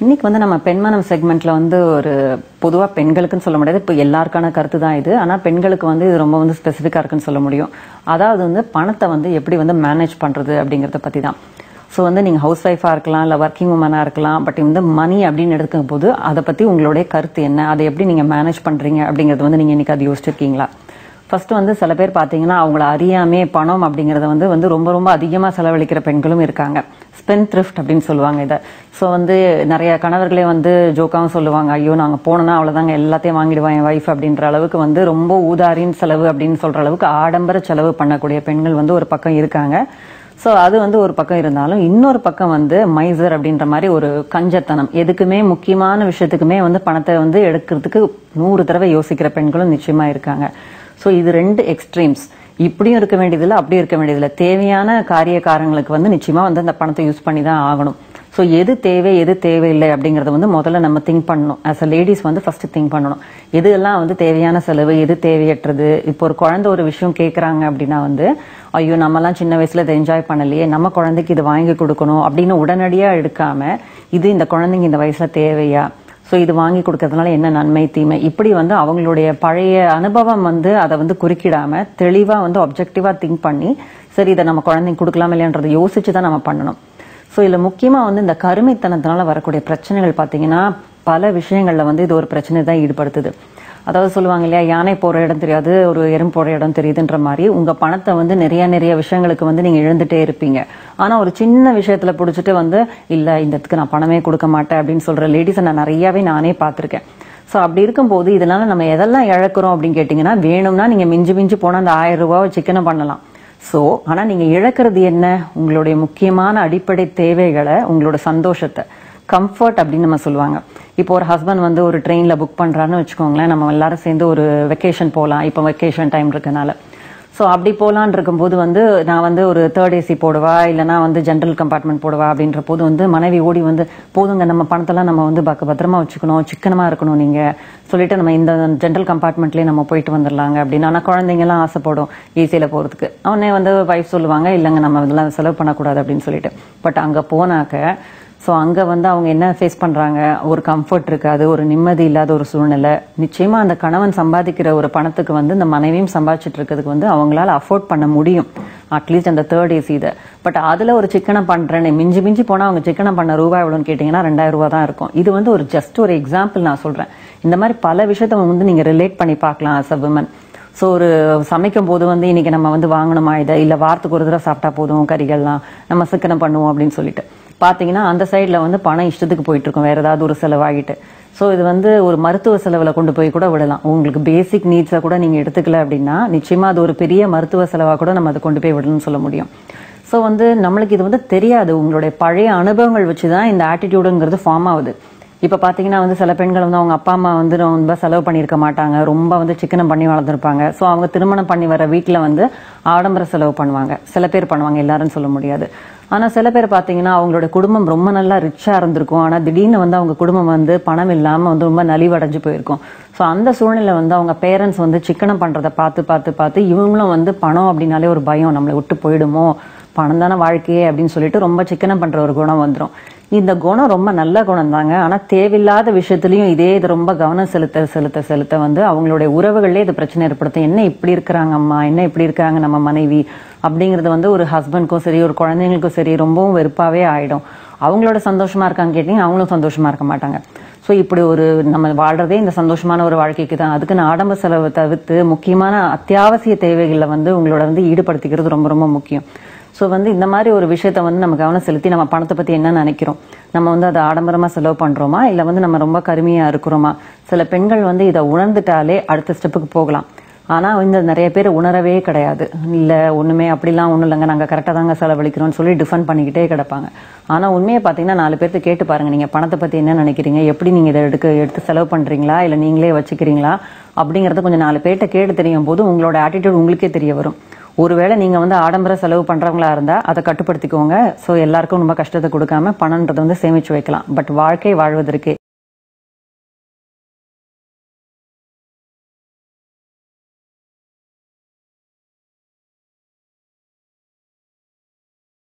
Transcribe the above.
இன்னைக்கு வந்து நம்ம பெண்மனம் செக்மெண்ட்ல வந்து ஒரு பொதுவா பெண்களுக்குன்னு சொல்ல முடியாது இப்போ எல்லாருக்கான கருத்து தான் இது ஆனா பெண்களுக்கு வந்து இது ரொம்ப வந்து ஸ்பெசிஃபிக்கா இருக்குன்னு சொல்ல முடியும் அதாவது வந்து பணத்தை வந்து எப்படி வந்து மேனேஜ் பண்றது அப்படிங்கறத பத்தி தான் ஸோ வந்து நீங்க ஹவுஸ் ஒய்ஃபா இருக்கலாம் இல்ல ஒர்க்கிங் உமனா இருக்கலாம் பட் வந்து மணி அப்படின்னு எடுக்கும் போது அதை பத்தி உங்களுடைய கருத்து என்ன அதை எப்படி நீங்க மேனேஜ் பண்றீங்க அப்படிங்கறது வந்து நீங்க இன்னைக்கு அது யோசிச்சிருக்கீங்களா ஃபர்ஸ்ட் வந்து சில பேர் பாத்தீங்கன்னா அவங்கள அறியாமே பணம் அப்படிங்கறத வந்து வந்து ரொம்ப ரொம்ப அதிகமா செலவழிக்கிற பெண்களும் இருக்காங்க ஸ்பென் த்ரிஃப்ட் அப்படின்னு சொல்லுவாங்க இதை ஸோ வந்து நிறைய கணவர்களே வந்து ஜோக்காவும் சொல்லுவாங்க ஐயோ நாங்க போனோம்னா அவ்வளவுதாங்க எல்லாத்தையும் வாங்கிடுவான் என் ஒய்ஃப் அப்படின்ற அளவுக்கு வந்து ரொம்ப ஊதாரின் செலவு அப்படின்னு சொல்ற அளவுக்கு ஆடம்பர செலவு பண்ணக்கூடிய பெண்கள் வந்து ஒரு பக்கம் இருக்காங்க ஸோ அது வந்து ஒரு பக்கம் இருந்தாலும் இன்னொரு பக்கம் வந்து மைசர் அப்படின்ற மாதிரி ஒரு கஞ்சத்தனம் எதுக்குமே முக்கியமான விஷயத்துக்குமே வந்து பணத்தை வந்து எடுக்கிறதுக்கு நூறு தடவை யோசிக்கிற பெண்களும் நிச்சயமா இருக்காங்க ஸோ இது ரெண்டு எக்ஸ்ட்ரீம்ஸ் இப்படியும் இருக்க வேண்டியதில்லை அப்படியும் இருக்க வேண்டியதில்லை தேவையான காரிய காரங்களுக்கு வந்து நிச்சயமா வந்து அந்த பணத்தை யூஸ் பண்ணி தான் ஆகணும் ஸோ எது தேவை எது தேவையில்லை அப்படிங்கறத வந்து முதல்ல நம்ம திங்க் பண்ணணும் ஆஸ் அ லேடிஸ் வந்து ஃபர்ஸ்ட் திங்க் பண்ணணும் எது எல்லாம் வந்து தேவையான செலவு எது தேவையற்றது இப்போ ஒரு குழந்தை ஒரு விஷயம் கேட்குறாங்க அப்படின்னா வந்து ஐயோ நம்மலாம் சின்ன வயசுல இதை என்ஜாய் பண்ணலையே நம்ம குழந்தைக்கு இது வாங்கி கொடுக்கணும் அப்படின்னு உடனடியா எடுக்காம இது இந்த குழந்தைங்க இந்த வயசுல தேவையா ஸோ இது வாங்கி கொடுக்கறதுனால என்ன நன்மை தீமை இப்படி வந்து அவங்களுடைய பழைய அனுபவம் வந்து அதை வந்து குறுக்கிடாம தெளிவா வந்து ஆப்ஜெக்டிவா திங்க் பண்ணி சரி இதை நம்ம குழந்தைங்க கொடுக்கலாம் இல்லையன்றதை யோசிச்சு தான் நம்ம பண்ணணும் ஸோ இதுல முக்கியமா வந்து இந்த கருமைத்தனத்தினால வரக்கூடிய பிரச்சனைகள் பார்த்தீங்கன்னா பல விஷயங்கள்ல வந்து இது ஒரு பிரச்சனை தான் ஈடுபடுத்துது அதாவது சொல்லுவாங்க இல்லையா யானை போற இடம் தெரியாது ஒரு எறும்பு போற இடம் தெரியுதுன்ற மாதிரி உங்க பணத்தை வந்து நிறைய நிறைய விஷயங்களுக்கு வந்து நீங்க இழந்துட்டே இருப்பீங்க ஆனா ஒரு சின்ன விஷயத்துல புடிச்சிட்டு வந்து இல்ல இந்த இடத்துக்கு நான் பணமே கொடுக்க மாட்டேன் அப்படின்னு சொல்ற லேடிஸை நான் நிறையவே நானே பார்த்திருக்கேன் ஸோ அப்படி இருக்கும்போது இதனால நம்ம எதெல்லாம் இழக்கிறோம் அப்படின்னு கேட்டிங்கன்னா வேணும்னா நீங்க மிஞ்சி மிஞ்சி போனா அந்த ஆயிரம் ரூபாய் சிக்கனை பண்ணலாம் ஸோ ஆனா நீங்க இழக்கிறது என்ன உங்களுடைய முக்கியமான அடிப்படை தேவைகளை உங்களோட சந்தோஷத்தை கம்ஃபர்ட் அப்படின்னு நம்ம சொல்லுவாங்க இப்போ ஒரு ஹஸ்பண்ட் வந்து ஒரு ட்ரெயின்ல புக் பண்றாருன்னு வச்சுக்கோங்களேன் நம்ம எல்லாரும் சேர்ந்து ஒரு வெக்கேஷன் போகலாம் இப்போ வெக்கேஷன் டைம் இருக்கனால ஸோ அப்படி போகலான் இருக்கும்போது வந்து நான் வந்து ஒரு தேர்ட் ஏசி போடுவா இல்லைனா வந்து ஜென்ரல் கம்பார்ட்மெண்ட் போடுவா அப்படின்ற போது வந்து மனைவி ஓடி வந்து போதுங்க நம்ம பணத்தெல்லாம் நம்ம வந்து பக்க பத்திரமா வச்சுக்கணும் சிக்கனமா இருக்கணும் நீங்க சொல்லிட்டு நம்ம இந்த ஜென்ரல் கம்பார்ட்மெண்ட்லயே நம்ம போயிட்டு வந்துடலாங்க அப்படின்னு ஆனால் குழந்தைங்கலாம் ஆசைப்படும் ஏசியில போறதுக்கு அவனே வந்து வைஃப் சொல்லுவாங்க இல்லைங்க நம்ம இதெல்லாம் செலவு பண்ணக்கூடாது அப்படின்னு சொல்லிட்டு பட் அங்க போனாக்க ஸோ அங்கே வந்து அவங்க என்ன ஃபேஸ் பண்ணுறாங்க ஒரு கம்ஃபர்ட் இருக்காது ஒரு நிம்மதி இல்லாத ஒரு சூழ்நிலை நிச்சயமாக அந்த கணவன் சம்பாதிக்கிற ஒரு பணத்துக்கு வந்து இந்த மனைவியும் சம்பாதிச்சுட்டு இருக்கிறதுக்கு வந்து அவங்களால அஃபோர்ட் பண்ண முடியும் அட்லீஸ்ட் அந்த தேர்ட் ஏசி இதை பட் அதில் ஒரு சிக்கனம் பண்ணுறேன்னு மிஞ்சி மிஞ்சி போனால் அவங்க சிக்கனம் பண்ண ரூபாய் எவ்வளோன்னு கேட்டிங்கன்னா ரெண்டாயிரம் ரூபா தான் இருக்கும் இது வந்து ஒரு ஜஸ்ட் ஒரு எக்ஸாம்பிள் நான் சொல்கிறேன் இந்த மாதிரி பல விஷயத்த வந்து நீங்கள் ரிலேட் பண்ணி பார்க்கலாம் அஸ் அ விமன் ஸோ ஒரு சமைக்கும் போது வந்து இன்னைக்கு நம்ம வந்து வாங்கணுமா இதை இல்லை வாரத்துக்கு ஒரு தடவை சாப்பிட்டா போதும் கறிகள்லாம் நம்ம சிக்கனம் பண்ணுவோம் அப்படின்னு சொல்லிட்டு பாத்தீங்கன்னா அந்த சைடில் வந்து பணம் இஷ்டத்துக்கு போயிட்டு இருக்கும் வேற ஏதாவது ஒரு செலவாகிட்டு ஸோ இது வந்து ஒரு மருத்துவ செலவில் கொண்டு போய் கூட விடலாம் உங்களுக்கு பேசிக் நீட்ஸை கூட நீங்கள் எடுத்துக்கல அப்படின்னா நிச்சயமா அது ஒரு பெரிய மருத்துவ செலவாக கூட நம்ம அதை கொண்டு போய் விடணும்னு சொல்ல முடியும் ஸோ வந்து நம்மளுக்கு இது வந்து தெரியாது உங்களுடைய பழைய அனுபவங்கள் வச்சு தான் இந்த ஆட்டிடியூடுங்கிறது ஃபார்ம் ஆகுது இப்போ பார்த்தீங்கன்னா வந்து சில பெண்கள் வந்து அவங்க அப்பா அம்மா வந்து ரொம்ப செலவு பண்ணியிருக்க மாட்டாங்க ரொம்ப வந்து சிக்கனம் பண்ணி வளர்ந்துருப்பாங்க ஸோ அவங்க திருமணம் பண்ணி வர வீட்டில் வந்து ஆடம்பர செலவு பண்ணுவாங்க சில பேர் பண்ணுவாங்க எல்லாரும் சொல்ல முடியாது ஆனால் சில பேர் பார்த்தீங்கன்னா அவங்களோட குடும்பம் ரொம்ப நல்லா ரிச்சாக இருந்திருக்கும் ஆனால் திடீர்னு வந்து அவங்க குடும்பம் வந்து பணம் இல்லாமல் வந்து ரொம்ப நலிவடைஞ்சு போயிருக்கும் ஸோ அந்த சூழ்நிலை வந்து அவங்க பேரண்ட்ஸ் வந்து சிக்கனம் பண்ணுறதை பார்த்து பார்த்து பார்த்து இவங்களும் வந்து பணம் அப்படின்னாலே ஒரு பயம் நம்மளை விட்டு போயிடுமோ பணம் தானே வாழ்க்கையே அப்படின்னு சொல்லிட்டு ரொம்ப சிக்கனம் பண்ற ஒரு குணம் வந்துடும் இந்த குணம் ரொம்ப நல்ல குணம் தாங்க ஆனா தேவையில்லாத விஷயத்துலயும் இதே இது ரொம்ப கவனம் செலுத்த செலுத்த செலுத்த வந்து அவங்களுடைய உறவுகளே இது பிரச்சனை ஏற்படுத்தும் என்ன இப்படி இருக்கிறாங்க அம்மா என்ன இப்படி இருக்காங்க நம்ம மனைவி அப்படிங்கறது வந்து ஒரு ஹஸ்பண்ட்க்கும் சரி ஒரு குழந்தைங்களுக்கும் சரி ரொம்பவும் வெறுப்பாவே ஆயிடும் அவங்களோட சந்தோஷமா இருக்காங்க கேட்டீங்க அவங்களும் சந்தோஷமா இருக்க மாட்டாங்க ஸோ இப்படி ஒரு நம்ம வாழ்றதே இந்த சந்தோஷமான ஒரு வாழ்க்கைக்கு தான் அதுக்கு நான் ஆடம்பர செலவை தவிர்த்து முக்கியமான அத்தியாவசிய தேவைகளில் வந்து உங்களோட வந்து ஈடுபடுத்திக்கிறது ரொம்ப ரொம்ப முக்கியம் ஸோ வந்து இந்த மாதிரி ஒரு விஷயத்த வந்து நம்ம கவனம் செலுத்தி நம்ம பணத்தை பத்தி என்ன நினைக்கிறோம் நம்ம வந்து அதை ஆடம்பரமா செலவு பண்றோமா இல்ல வந்து நம்ம ரொம்ப கருமையா இருக்கிறோமா சில பெண்கள் வந்து இதை உணர்ந்துட்டாலே அடுத்த ஸ்டெப்புக்கு போகலாம் ஆனா இந்த நிறைய பேர் உணரவே கிடையாது இல்ல ஒண்ணுமே அப்படிலாம் ஒண்ணும் இல்லைங்க நாங்க கரெக்டா தாங்க செலவழிக்கிறோம்னு சொல்லி டிஃபெண்ட் பண்ணிக்கிட்டே கிடப்பாங்க ஆனா உண்மையை பாத்தீங்கன்னா நாலு பேர்த்து கேட்டு பாருங்க நீங்க பணத்தை பத்தி என்ன நினைக்கிறீங்க எப்படி நீங்க இதை எடுக்க எடுத்து செலவு பண்றீங்களா இல்ல நீங்களே வச்சுக்கிறீங்களா அப்படிங்கறத கொஞ்சம் நாலு பேர்ட்ட கேட்டு தெரியும் போது உங்களோட ஆட்டிடியூட் உங்களுக்கே தெரிய வரும் ஒருவேளை நீங்க வந்து ஆடம்பர செலவு பண்றவங்களா இருந்தா அதை கட்டுப்படுத்திக்கோங்க சோ எல்லாருக்கும் ரொம்ப கஷ்டத்தை கொடுக்காம பணம்ன்றதை வந்து சேமிச்சு வைக்கலாம் பட் வாழ்க்கை வாழ்வதற்கு